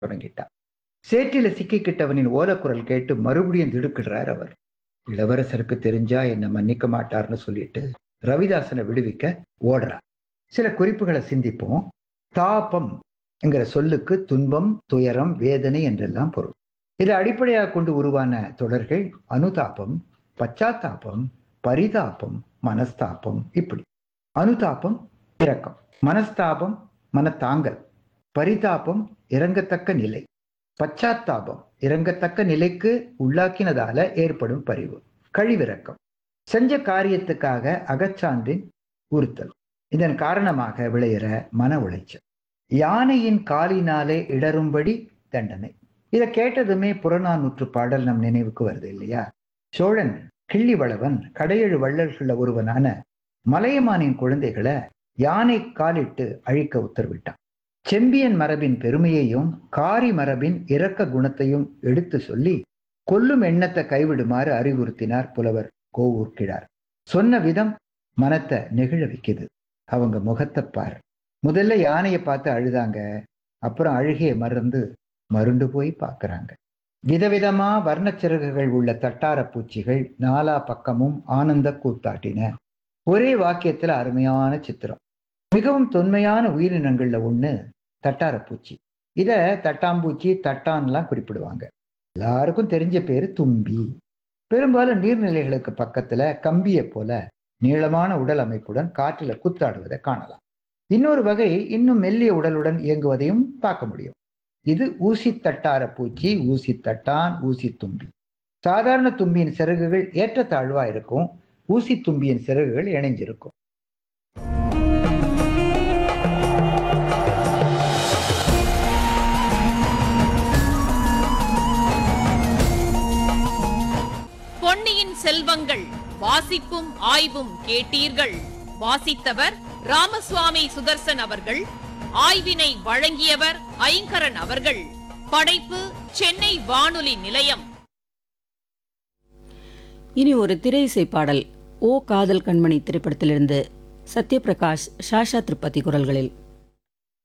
தொடங்கிட்டான் சேற்றில சிக்கிக்கிட்டவனின் ஓலக்குரல் கேட்டு மறுபடியும் திடுக்கிடுறார் அவர் இளவரசருக்கு தெரிஞ்சா என்னை மன்னிக்க மாட்டார்னு சொல்லிட்டு ரவிதாசனை விடுவிக்க ஓடுறார் சில குறிப்புகளை சிந்திப்போம் தாபம் என்கிற சொல்லுக்கு துன்பம் துயரம் வேதனை என்றெல்லாம் பொருள் இதை அடிப்படையாக கொண்டு உருவான தொடர்கள் அனுதாபம் பச்சாத்தாபம் பரிதாபம் மனஸ்தாபம் இப்படி அனுதாபம் இரக்கம் மனஸ்தாபம் மனத்தாங்கல் பரிதாபம் இறங்கத்தக்க நிலை பச்சாத்தாபம் இறங்கத்தக்க நிலைக்கு உள்ளாக்கினதால ஏற்படும் பரிவு கழிவிறக்கம் செஞ்ச காரியத்துக்காக அகச்சான்றின் உறுத்தல் இதன் காரணமாக விளையிற மன உளைச்சல் யானையின் காலினாலே இடரும்படி தண்டனை இதை கேட்டதுமே புறநானூற்று பாடல் நம் நினைவுக்கு வருது இல்லையா சோழன் கிள்ளிவளவன் கடையெழு வள்ளல்கள ஒருவனான மலையமானின் குழந்தைகளை யானை காலிட்டு அழிக்க உத்தரவிட்டான் செம்பியன் மரபின் பெருமையையும் காரி மரபின் இரக்க குணத்தையும் எடுத்து சொல்லி கொல்லும் எண்ணத்தை கைவிடுமாறு அறிவுறுத்தினார் புலவர் கோவூர் கிழார் சொன்ன விதம் மனத்தை நெகிழ வைக்குது அவங்க முகத்தை பார் முதல்ல யானையை பார்த்து அழுதாங்க அப்புறம் அழுகையை மறந்து மருண்டு போய் பார்க்கறாங்க விதவிதமா வர்ணச்சிறகுகள் உள்ள தட்டார பூச்சிகள் நாலா பக்கமும் ஆனந்த கூத்தாட்டின ஒரே வாக்கியத்துல அருமையான சித்திரம் மிகவும் தொன்மையான உயிரினங்கள்ல ஒண்ணு தட்டார பூச்சி இத தட்டாம்பூச்சி தட்டான்லாம் குறிப்பிடுவாங்க எல்லாருக்கும் தெரிஞ்ச பேரு தும்பி பெரும்பாலும் நீர்நிலைகளுக்கு பக்கத்துல கம்பியை போல நீளமான உடல் அமைப்புடன் காற்றில கூத்தாடுவதை காணலாம் இன்னொரு வகை இன்னும் மெல்லிய உடலுடன் இயங்குவதையும் பார்க்க முடியும் இது ஊசி தட்டார பூச்சி ஊசி தட்டான் ஊசி தும்பி சாதாரண தும்பியின் சிறகுகள் ஏற்றத்தாழ்வா இருக்கும் ஊசி தும்பியின் சிறகுகள் இணைஞ்சிருக்கும் பொன்னியின் செல்வங்கள் வாசிப்பும் ஆய்வும் கேட்டீர்கள் வாசித்தவர் ராமசுவாமி சுதர்சன் அவர்கள் ஆய்வினை வழங்கியவர் ஐங்கரன் அவர்கள் படைப்பு சென்னை வானொலி நிலையம் இனி ஒரு திரை இசை பாடல் ஓ காதல் கண்மணி திரைப்படத்திலிருந்து சத்யபிரகாஷ் ஷாஷா திருப்பதி குரல்களில்